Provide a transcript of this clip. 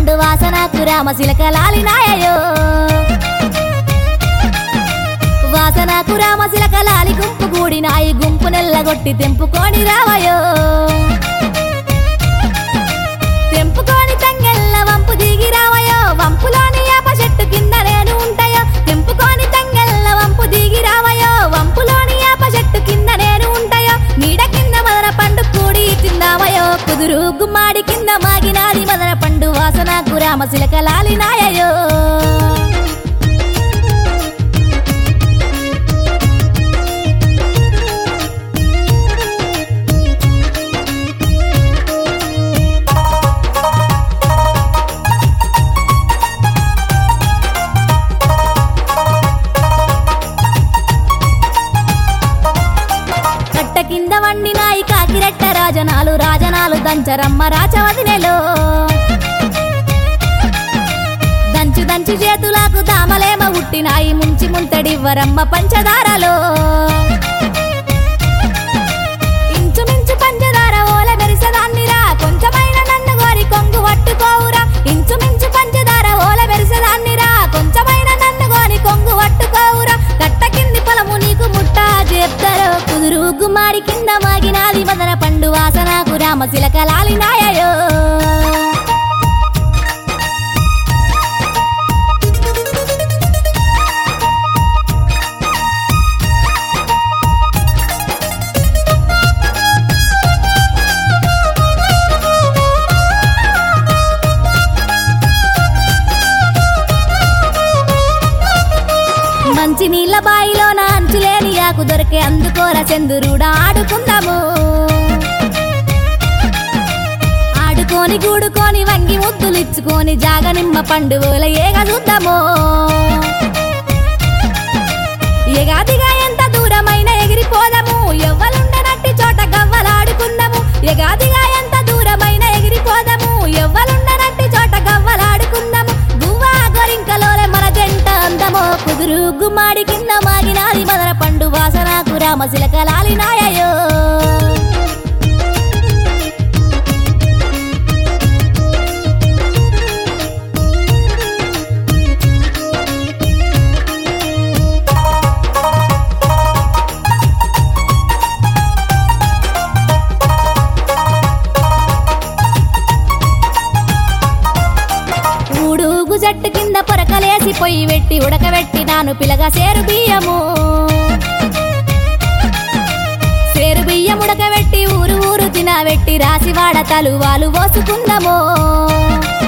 పండు వాసనకు రామ శిలకలాలినాయో వాసనకు రామ శిలకలాలి గుంపు కూడినాయి గుంపు నెల్లగొట్టి తెంపుకొని రావయో తెంపుకొని తంగెల్ల వంపు దిగి రావయో వంపులోని యాప చెట్టు కింద నేను ఉంటాయో తెంపుకొని తంగెల్ల వంపు దిగి రావయో వంపులోని యాప చెట్టు కింద నేను ఉంటాయో నీడ కింద మదన పండు కూడి తిందామయో కుదురు గుమ్మాడి కింద మాగినాది మదన పండు వాసనకు రామ శిలకలాలినాయో కట్ట కింద వండినాయి కాకిరెట్ట రాజనాలు రాజనాలు దంచరమ్మ రాచవదినెలో దంచు దంచు చేతులకు దామలేమ ఉట్టినాయి ముంచి ముంతడివ్వరమ్మ పంచదారలో ఇంచుమించు పంచదార ఓల మెరిసదాన్నిరా కొంచెమైన నన్ను గోరి కొంగు పట్టుకోవురా ఇంచుమించు పంచదార ఓల మెరిసదాన్నిరా కొంచెమైన నన్ను గోని కొంగు పట్టుకోవురా కట్ట కింది పొలము నీకు ముట్ట చెప్తారో కుదురు గుమ్మాడి కింద మాగినాది మదన పండు వాసనకు రామ శిలకలాలినాయో మంచి నీళ్ళ బాయిలో నా అంచులేని యాకు దొరికే అందుకోర చందురుడా ఆడుకుందాము ఆడుకొని గూడుకొని వంగి ముద్దులు ఇచ్చుకొని జాగనిమ్మ పండుగల ఏగ చూద్దాము ఎగాదిగా ఎంత దూరమైన ఎగిరిపోదాము ఎవ్వలుండనట్టి చోట గవ్వలాడుకుందాము ఎగాదిగా ఎంత దూరమైన ఎగిరిపోదాము ఎవ్వలుండనట్టి చోట గవ్వలాడుకుందాము గువ్వా గొరింకలోనే మన జంట అందమో కుదురు గుమ్మాడి కింద మాగినాది మదన పండు వాసనకు రామ శిలకలాలినాయో ఊడుగు జట్టు కింద పొరకలేసి పొయ్యి పెట్టి ఉడకబెట్టి నాను పిలగా సేరు బియ్యము సేరు బియ్యం ఉడకబెట్టి ఊరు ఊరు తినబెట్టి రాసి వాడ తలువాలు పోసుకుందాము